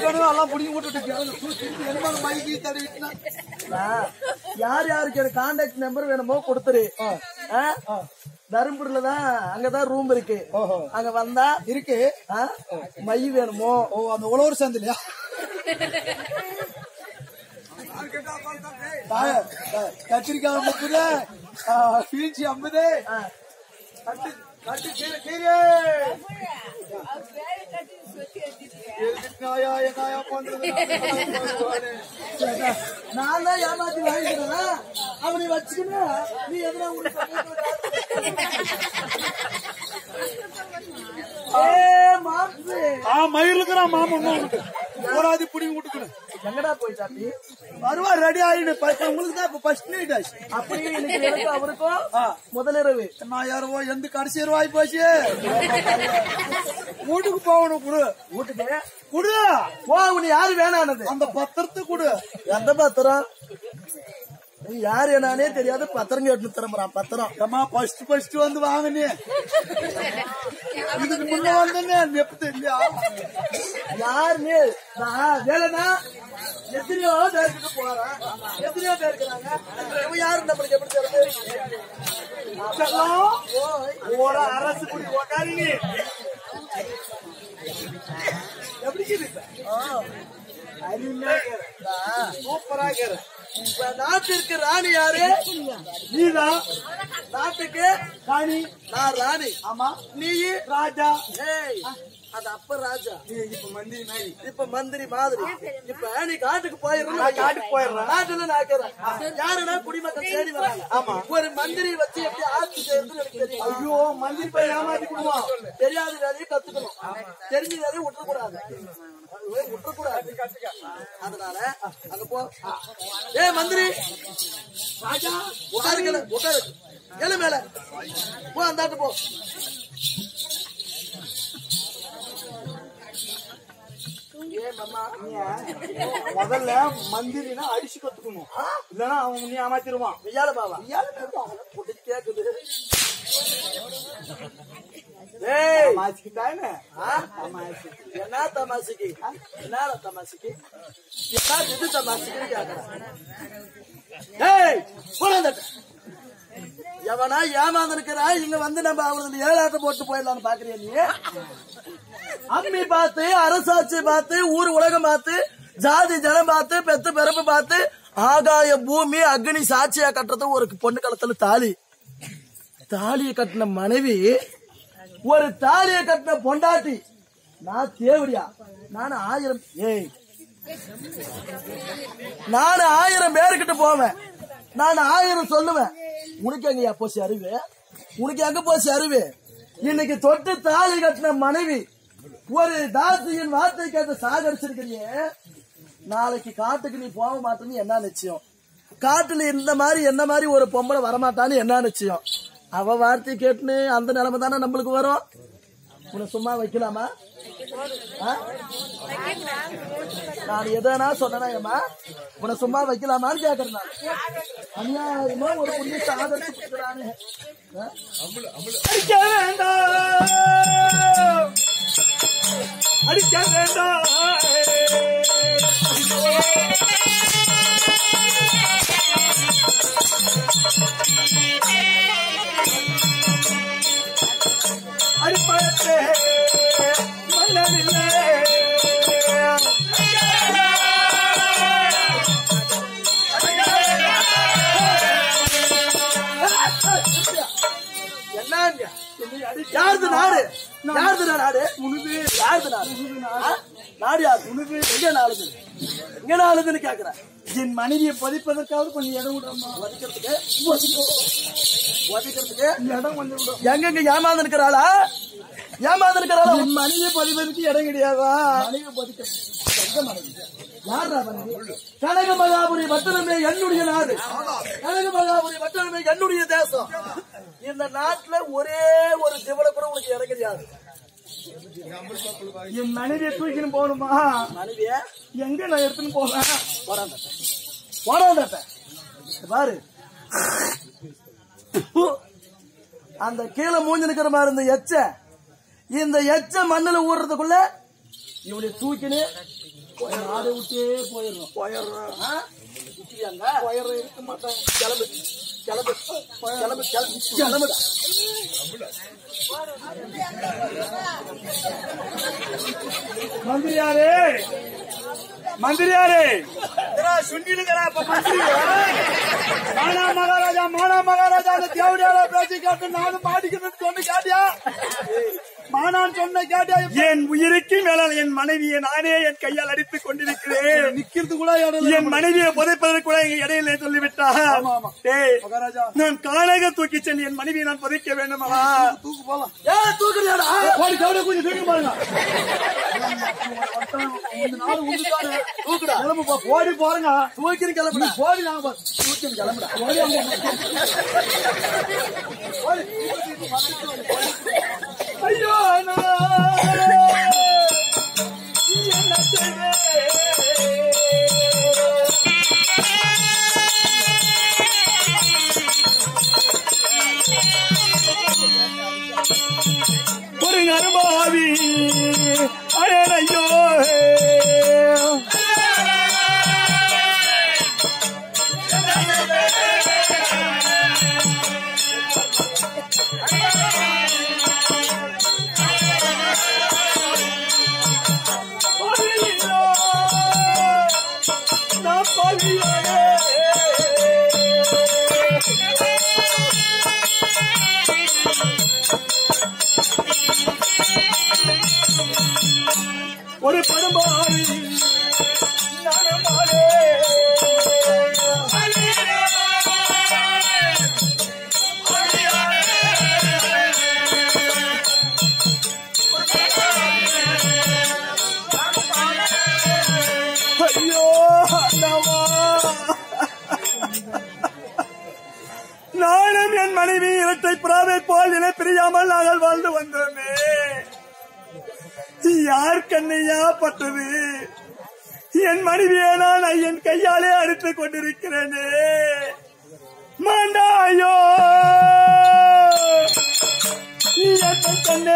ஏற்கனவே எல்லாம் புடிங்கி விட்டுட்டு மைக்கு தடவிட்டுனா நான் யார் யாருக்கு எனக்கு கான்டாக்ட் நம்பர் வேணுமோ கொடுத்துரு ஆ? தருமபுரியில தான் அங்கதான் ரூம் இருக்கு ஓஹோ. அங்க வந்தா இருக்கு ஆ? மை வேணுமோ ஓ அந்த உழவர் சந்திலையா கத்திரிக்காய் முப்பது பீச்சி ஐம்பது ஆ. கட்டு கட்டு கீரை கீரை எதுக்காயா என்னாயா பண்றது நான் தான் ஏமாத்தி வாங்கிக்கிறேன் அவனை வச்சுக்கின்னு நீ எதுனா ஏ மாசு ஆ மயிலுக்குறான் மாமன் போராதி புடிங்கி விட்டுக்கணும் எங்கடா போய் சாப்பி வருவா ரெடி ஆயிடு பத்து உங்களுக்கு தான் இப்ப ஃபர்ஸ்ட் நைட் ஆச்சு அப்படியே இன்னைக்கு எனக்கு அவருக்கும் முதலிரவு நான் யாரோ எந்த கடைசி ரூபாய் போச்சு வீட்டுக்கு போகணும் குடு வீட்டுக்கு குடு போ அவனு யாரு வேணானது அந்த பத்திரத்தை குடு எந்த பத்திரம் நீ யாரு என்னன்னே தெரியாது பத்திரம் கேட்டு திரும்புறான் பத்திரம் அம்மா ஃபர்ஸ்ட் ஃபர்ஸ்ட் வந்து வாங்க நீ இதுக்கு முன்ன வந்தேன்னு நெப்பு இல்லையா யாருன்னு நான் வேலைனா எத்தனையோ பேருக்கு போறேன் எத்தனையோ பேர் இருக்கிறாங்க இவன் யாரு நம்மளுக்கு எப்படி தெரியுது ஒரு அரசு குடி உக்காரி நீ எப்படி இருக்குது அருமையா இருக்குது. சூப்பரா இருக்குது. இப்ப நாட்டிற்கு ராணி யாரு நீதான் நாட்டுக்கு ராணி நான் ராணி ஆமா நீ ராஜா ஏய் அது அப்ப ராஜா நீ இப்ப மந்திரி நாய் இப்ப மந்திரி மாதிரி இப்ப நீ காட்டுக்கு போயிடுற நான் காட்டுக்கு போயிடுறேன். நாட்டுல நாக்கிறேன் யாருன்னா குடிமக்கள் தேடி வராங்க ஆமா. ஒரு மந்திரி வச்சு எப்படி ஆட்சி செய்யறதுன்னு எனக்கு தெரியும் ஐயோ மந்திரி போய் ஏமாத்தி விடுவான் தெரியாத வேலையை கத்துக்கணும் தெரிஞ்ச வேலையை விட்டுறக்கூடாது விட்டுறக்கூடாது அதனால அங்க போ ஏ மந்திரி ராஜா உட்காருக்கல உட்காரு எழு மேல போ அந்தாட்டு போ ஏ மாமா முதல்ல மந்திரினா அடிச்சு கத்துக்கணும் இல்லன்னா அவன் நீ ஏமாத்திருவான் வெய்யால பாவா வெய்யால பாவா புடி கேக்குது ஏய் மாச்சிக்கிட்டானே ஆ? என்ன தமாசுக்கு என்ன தமாசுக்கு என்ன இது தமாசுக்கு கேக்குறேன் ஏய் போறாங்க எவனா ஏமாந்து இருக்கிறா இங்க வந்து நம்ம அவளுக்கு ஏழாட்டம் போட்டு போயிடலாம்னு பாக்குறியா நீ அம்மி பார்த்து அரசாட்சி பார்த்து ஊர் உலகம் பார்த்து ஜாதி ஜனம் பார்த்து பெத்து பிறப்பு பார்த்து ஆகாய பூமி அக்னி சாட்சியா கட்டுறது ஒரு பொண்ணு களத்துல தாலி தாலியை கட்டின மனைவி ஒரு தாலியை கட்டின பொண்டாட்டி நான் தேவடியா நான் ஆயிரம் ஏய் நான் ஆயிரம் பேர்கிட்ட போவேன் நான் ஆயிரம் சொல்லுவேன் உனக்கு எங்க போச்சு அறிவு உனக்கு எங்க போச்சு அறிவு இன்னைக்கு தொட்டு தாலி கட்டின மனைவி ஒரு தாசியின் வார்த்தை கேட்டு சாகடிச்சிருக்கிறியே நாளைக்கு காட்டுக்கு நீ போக மாட்டேன்னு என்ன நிச்சயம் காட்டுல இந்த மாதிரி என்ன மாதிரி ஒரு பொம்பளை வரமாட்டான்னு என்ன நிச்சயம் அவ வார்த்தை கேட்டுன்னு அந்த நிலைமை தானே நம்மளுக்கு வரும் உன்னை சும்மா வைக்கலாமா ஆ? நான் எதனா சொன்னேன்னா உன்னை சும்மா வைக்கலாமான்னு கேக்குறேன் நான் அநியாயமா ஒரு புண்ணியத்தை ஆதரிச்சு கொடுக்குறானே ஆ? அடிக்க வேண்டாம் அடிக்க வேண்டாம் அடிப்படத்தே மன்னனில்லை என்னங்க யாருது நாடு யாருது நாடு உனது யாருது நாடு ஆ? நாடு யாரு உனது எங்க நாளுது எங்க நாளுதுன்னு கேக்குறேன் என் மனைவியை பதிப்பதற்காவது கொஞ்சம் இடம் விடுறோமா வதிக்கிறதுக்கு வதிக்கிறதுக்கு இடம் கொஞ்சம் விடும் எங்கெங்க ஏமாந்து இருக்கிறாளா ஏமாந்து இருக்கிறாளா என் மனைவியை பதிப்பதற்கு இடம் கிடையாதா மனைவி பதிக்கிறது எங்க மனைவி யாரா மனைவி கனக மகாபுரி பட்டணமே என்னுடைய நாடு கனக மகாபுரி பட்டணமே என்னுடைய தேசம் இந்த நாட்டுல ஒரே ஒரு திவலை கூட உனக்கு இடம் கிடையாது என் மனைவியை தூக்கின்னு போகணுமா மனைவிய எங்க நான் எடுத்துன்னு போவேன் போடாண்ட போடாண்ட பாரு அந்த கீழே மூஞ்சி நிக்கிற மாதிரி இருந்த எச்ச இந்த எச்ச மண்ணுல ஊடுறதுக்குள்ள இவனை தூக்கினு நாடு விட்டே போயிடுறோம் போயிடுறோம் ஆ? விட்டுறியாங்க போயிடுறோம் இருக்க மாட்டாங்க கிளம்பு கிளம்பு கிளம்பு கிளம்பு கிளம்புடா மந்திரியாரே மந்திரியாரே சுண்டிலுக்கிறா இப்ப மந்திரி மானா மகாராஜா மானா மகாராஜா அந்த தேவடியார பேச்சு கேட்டு நானும் மாட்டிக்கிறேன்னு சொன்ன கேட்டியா மானான் சொன்ன கேட்டியா என் உயிருக்கு மேலான என் மனைவியை நானே என் கையால் அடித்துக் கொண்டிருக்கிறேன் நிக்கிறது கூட என் மனைவியை புதைப்பதற்கு கூட எங்க இடையிலே சொல்லிவிட்டா டேய், மகாராஜா நான் காணக தூக்கி சென்று என் மனைவியை நான் புதைக்க வேண்டுமா தூக்கு போலாம் ஏ தூக்குறியாடா போடி கவலை கொஞ்சம் தூக்கி பாருங்க நாலு உண்டுதானே தூக்குடா கிளம்புப்பா, போடி போறங்க தூக்கின்னு கிளம்புடா போடி நாங்க பா- தூக்கின்னு கிளம்புடா போடி அங்க. ஐயோ நான் என்ன செய்வேன்? ஒரு அனுபவி அயனையோ பலியிலோ, நான் பலியானே. ஒரு படுமாறி நடமாடே ஐயோ அண்ணாவா நானும் என் மனைவி இரட்டை புறாவை போல் இணை பிரியாமல் நாங்கள் வாழ்ந்து வந்தோமே யார் கண்ணையா பட்டது என் மனைவியை நான் என் கையாலே அடித்துக் கொண்டிருக்கிறேனே மாண்டாயோ என் கண்ணே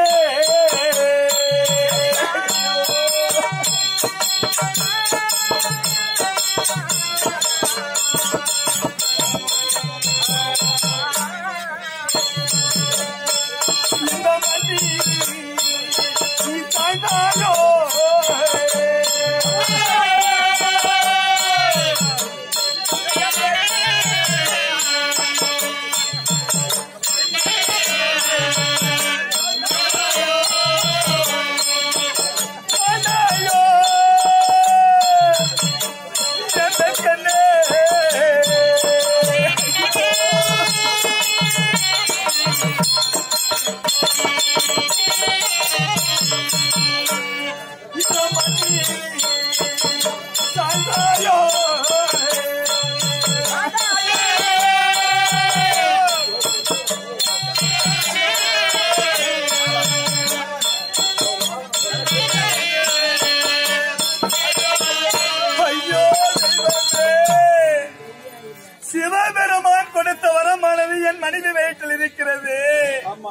இந்த மணி நீ தாய்ந்தாயோ தாய்ந்தாயோ என் கண்ணே இந்த மணி தாய்ந்தாயோ ஐயோ தெய்வமே. சிவபெருமான் கொடுத்த வரமானது என் மனைவி வயிற்றில் இருக்கிறது ஆமா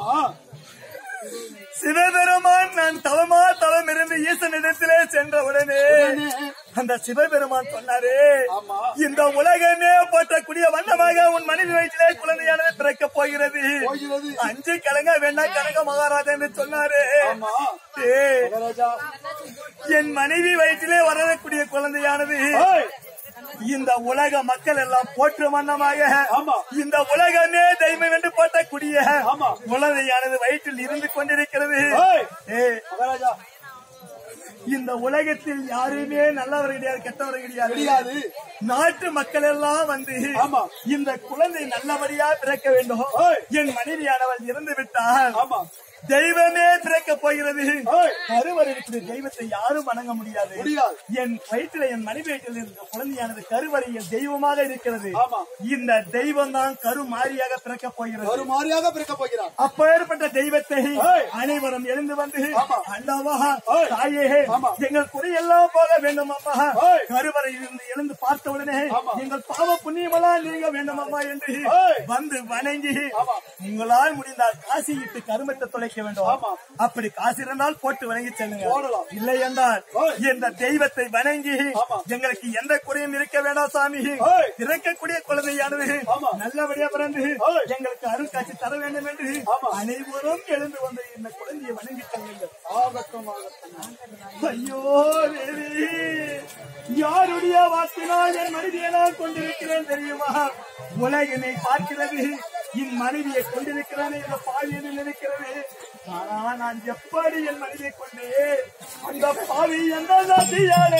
சிவபெருமான் நான் தவமா தவம் இருந்து ஈசனிடத்திலே சென்ற உடனே அந்த சிவபெருமான் சொன்னாரு ஆமா. இந்த உலகமே போற்றக்கூடிய வண்ணமாக உன் மனைவி வயிற்றிலே குழந்தையானது பிறக்கப் போகிறது போகிறது. அஞ்சு கலங்க வேண்டாம் கனக மகாராஜா என்று சொன்னாரு ஆமா ஏய், மகாராஜா என் மனைவி வயிற்றிலே வரக்கூடிய குழந்தையானது ஏய், இந்த உலக மக்கள் எல்லாம் போற்றும் வண்ணமாக ஆமா. இந்த உலகமே தெய்வம் என்று போற்றக்கூடிய ஆமா. குழந்தையானது வயிற்றில் இருந்து கொண்டிருக்கிறது ஏய், ஏய், மகாராஜா இந்த உலகத்தில் யாருமே நல்லவர் கிடையாது கெட்டவர் கிடையாது தெரியாது நாட்டு மக்கள் எல்லாம் வந்து ஆமா. இந்த குழந்தை நல்லபடியா பிறக்க வேண்டும் ஏய். என் மனைவியானவள் இறந்து விட்டால் ஆமா தெய்வமே பிறக்க போகிறது ஏய். கருவறை இருக்கிற தெய்வத்தை யாரும் வணங்க முடியாது முடியாது. என் வயிற்றில என் மனைவி வயிற்றில் இருந்த குழந்தையானது கருவறையில் தெய்வமாக இருக்கிறது ஆமா. இந்த தெய்வம் தான் கரு மாறியாக பிறக்க போகிறது ஒரு மாதிரியாக பிறக்க போகிறார் அப்பேற்பட்ட தெய்வத்தை ஏய். அனைவரும் எழுந்து வந்து ஆமா. அண்ணாவா ஏய். தாயே ஆமா. எங்கள் குறையெல்லாம் போக வேண்டும் அம்மா ஏய். கருவறையில் இருந்து எழுந்து பார்த்த உடனே ஆமா. எங்கள் பாவ புண்ணியமெல்லாம் நீங்க வேண்டும் அம்மா என்று ஏய். வந்து வணங்கி ஆமா. உங்களால் முடிந்தால் காசி இட்டு கருமத்தை தொலைக்க வைக்க வேண்டும் ஆமா. அப்படி காசு இருந்தால் போட்டு வணங்கி செல்லுங்க போடலாம். இல்லை என்றால் ஓய். இந்த தெய்வத்தை வணங்கி ஆமா. எங்களுக்கு எந்த குறையும் இருக்க வேண்டாம் சாமி ஓய். பிறக்கக்கூடிய குழந்தையானது ஆமா. நல்லபடியா பிறந்து ஓய். எங்களுக்கு அருள் காட்சி தர வேண்டும் என்று ஆமா. அனைவரும் எழுந்து வந்த இந்த குழந்தையை வணங்கி செல்லுங்கள் ஆகட்டும் ஆகட்டும் ஐயோ தேவி யாருடைய வாக்கினால் என் மனைவியை நான் கொண்டிருக்கிறேன் தெரியுமா உலகினை பார்க்கிறது என் மனைவியை கொண்டிருக்கிறேன் என்ற பாவி என்று நினைக்கிறது ஆனா நான் எப்படி என் மனைவியை கொண்டேன் அந்த பாவி எந்த நதியாலே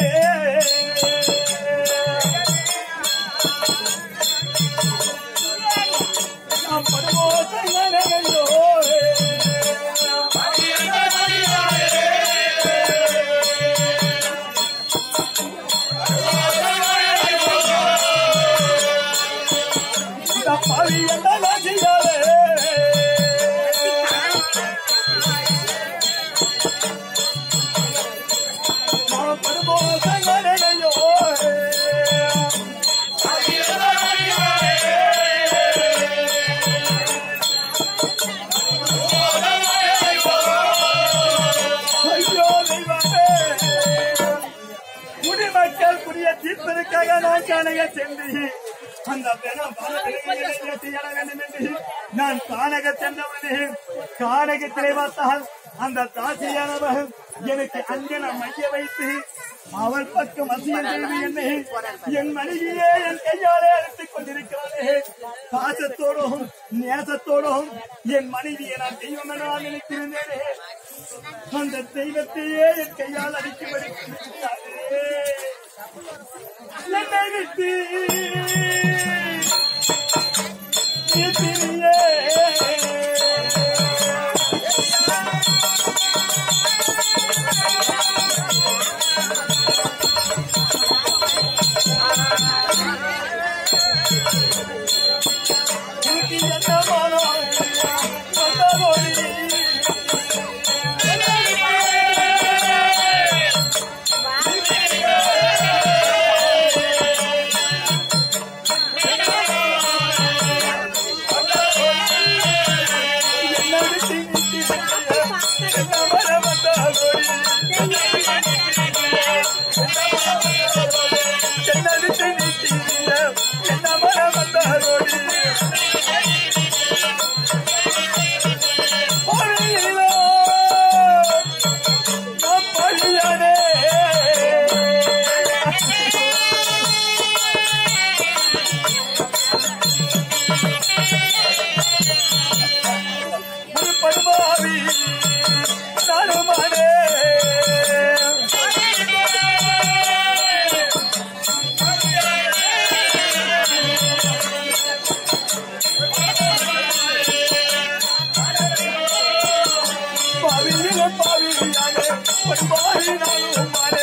நாம் படுவோம் இந்த பாவி எந்த நதியாலே நாம் படுவோம் சங்கனையோ ஐயோ தெய்வமே குடிமக்கள் குடிய தீர்ப்பதற்காக நான் காணக சென்று அந்த பெணம் செய்ய வேண்டும் என்று நான் காணக சென்றவனே காணகத்திலே பார்த்தால் அந்த தாசியானவர் எனக்கு அஞ்சன மைய வைத்து அவள் பக்கம் வசியம் செய்து என்னை என் மனைவியே என் கையாலே அழைத்துக் கொண்டிருக்கிறானே பாசத்தோடும் நேசத்தோடும் என் மனைவியை நான் தெய்வம் என நான் நினைத்திருந்தேனே அந்த தெய்வத்தையே என் கையால் அடிக்கும்படி கொண்டிருக்கிறாரே. என்னை விட்டு நீ பிரியே. உனக்கு என்ன மனம் சொந்த மொழி படுமாவி நானுமானே பாவியில பாவியானே படுமாவி நானுமானே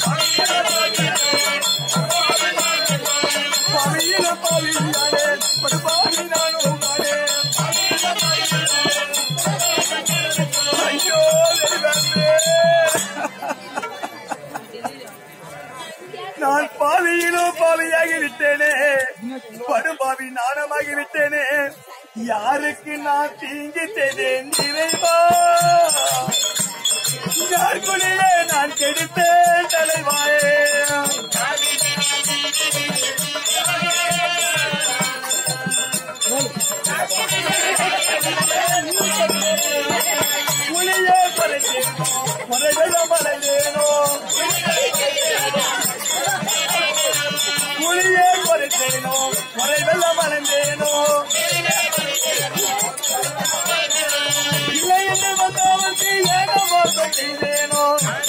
பாவியில பாவியானே படுமாவி நானுமானே ஐயோ தெய்வமே. நான் பாவியிலோ பாவியாகி விட்டேனே படுபாவி நாணமாகி விட்டேனே யாருக்கு நான் தீங்கு செய்தேன் இறைவா யாருக்குள்ளே நான் கெடுத்தேன் தலைவாயே புலியே பறைத்தேனோ மலைகள மலைதேனோ புலியே பறைத்தேனோ மலைகள மலைந்தேனோ இல்லை என்று வந்தவருக்கு ஏனோ மோசம் செய்தேனோ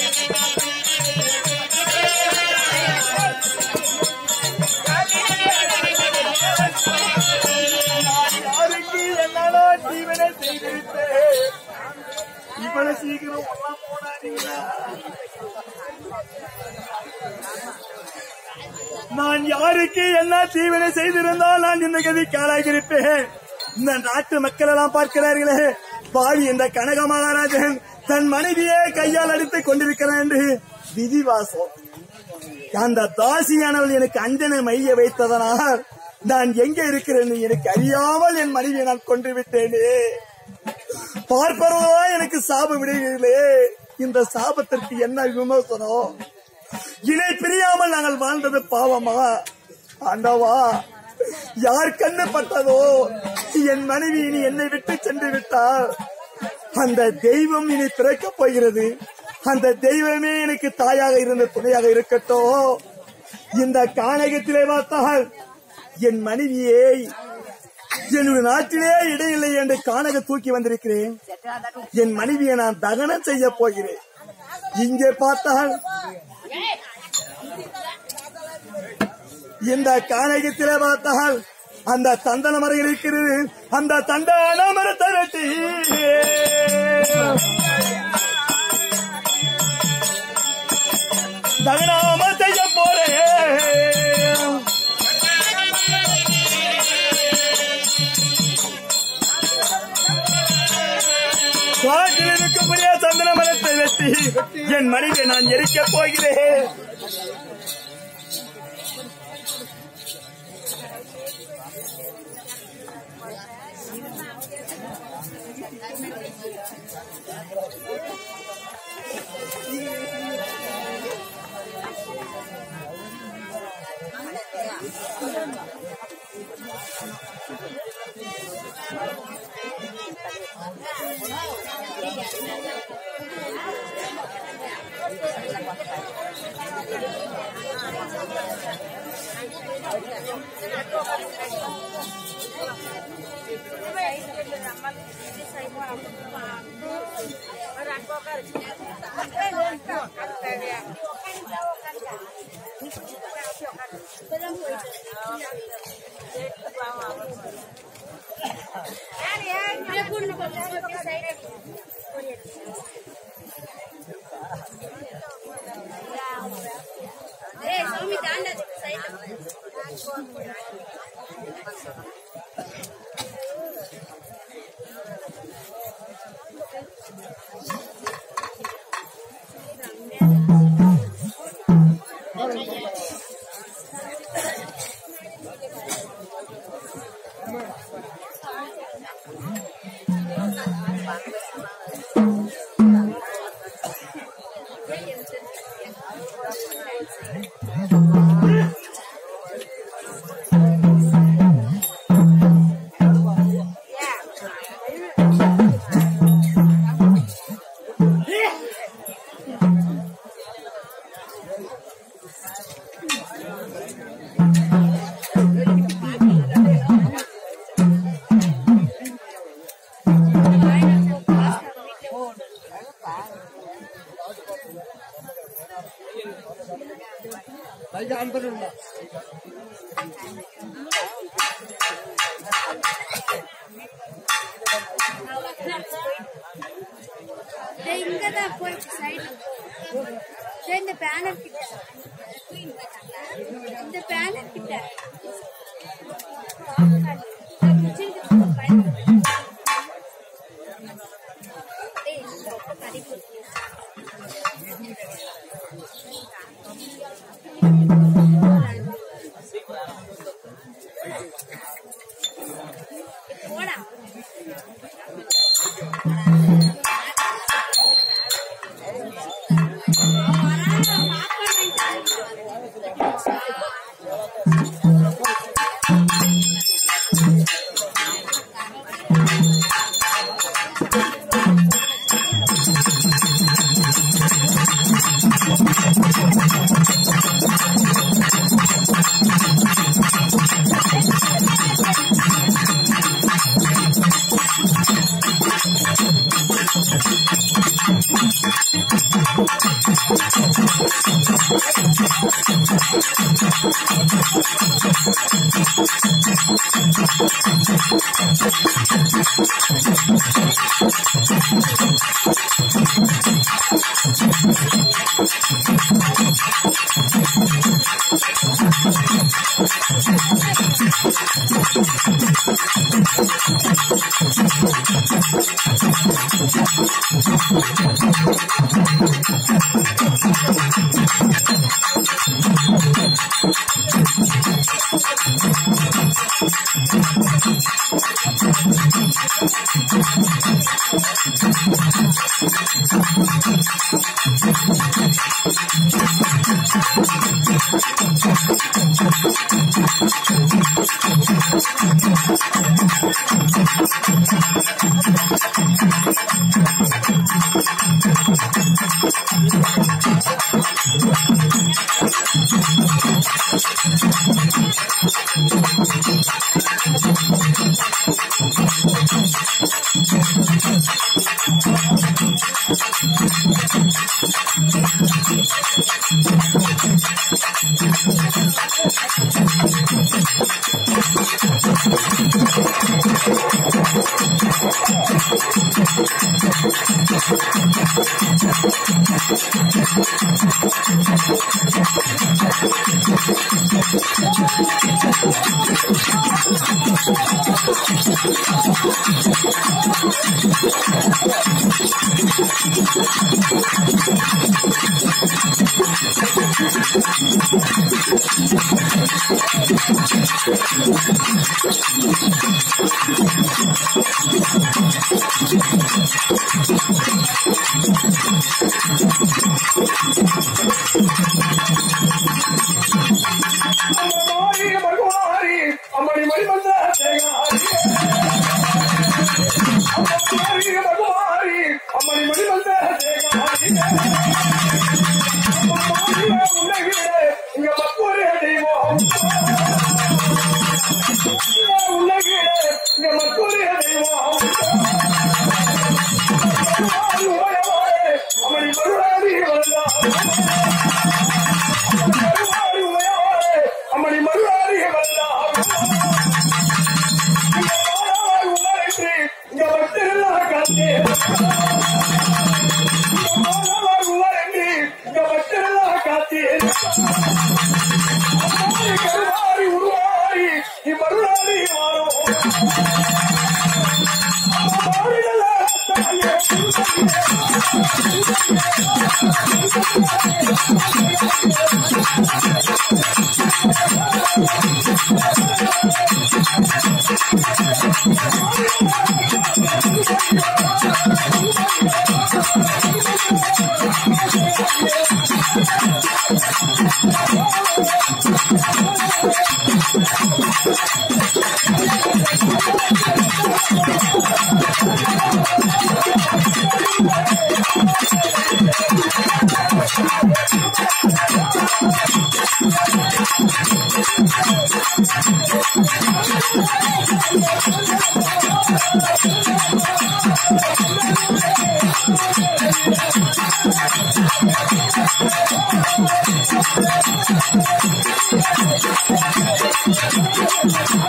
நான் யாருக்கு என்னாலோ ஜீவனை செய்திருப்பேன் இவ்வளவு சீக்கிரம் எல்லாம் போனாதீங்களா நான் யாருக்கு என்ன தீவினை செய்திருந்தால் நான் இந்த கதிக்கு ஆளாகியிருப்பேன் இந்த நாட்டு மக்கள் எல்லாம் பார்க்கிறார்களே பாவி இந்த கனக மகாராஜன் தன் மனைவியே கையால் அடித்துக் கொண்டிருக்கிறான் என்று விதிவாசம் அந்த தாசியானவள் எனக்கு அஞ்சனை மைய வைத்ததனால் நான் எங்க இருக்கிறேன் எனக்கு அறியாமல் என் மனைவியை நான் கொண்டு விட்டேனே பார்ப்பவர்களோ எனக்கு சாபம் விடுகிறீர்களே இந்த சாபத்திற்கு என்ன விமர்சனம் இணை பிரியாமல் நாங்கள் வாழ்ந்தது பாவமா ஆண்டவா யார் கண்ணு பட்டதோ என் மனைவி இனி என்னை விட்டு சென்று விட்டால் அந்த தெய்வம் இனி பிறக்கப் போகிறது அந்த தெய்வமே எனக்கு தாயாக இருந்த துணையாக இருக்கட்டும் இந்த கானகத்திலே பார்த்தால் என் மனைவியை என்னுடைய நாட்டிலே இடையில்லை என்று கானக தூக்கி வந்திருக்கிறேன் என் மனைவியை நான் தகனம் செய்ய போகிறேன் இங்கே பார்த்தால் இந்த கானகத்திலே பார்த்தால் அந்த தந்தன மரம் இருக்கிறது அந்த தந்தான மரத்தை வெட்டி தகனாம செய்ய போறேன் காட்டில் இருக்கக்கூடிய சந்தன மரத்தை வெட்டி என் மனைவியை நான் எரிக்கப் போகிறேன் ஏய் சாமி தாண்டா சைடுல டேய் இங்கதான் போய் சைடு டேய் இந்த பேனர் கிட்ட இந்த பேனர் கிட்ட டேய் கறி போட்டு போடா Thank மாறி மருமாறி அம்மணி மணிமந்த மாறி மருமாறி அம்மணி மணிமந்த உலகிலே இங்க மற்றொரு தெய்வம் உலகிலே இங்க மற்றொரு தெய்வம் அம்மணி மருளாதி வந்தார் மருளாதி உமையாளே, அம்மணி மருளாதி வந்தார் உலகன்றி இங்க பக்தரெல்லாம் காத்தே உலகன்றி இங்க பக்தரெல்லாம் காத்தே கருவாரி உருவாரி நீ மருளாதி வாரும் Thank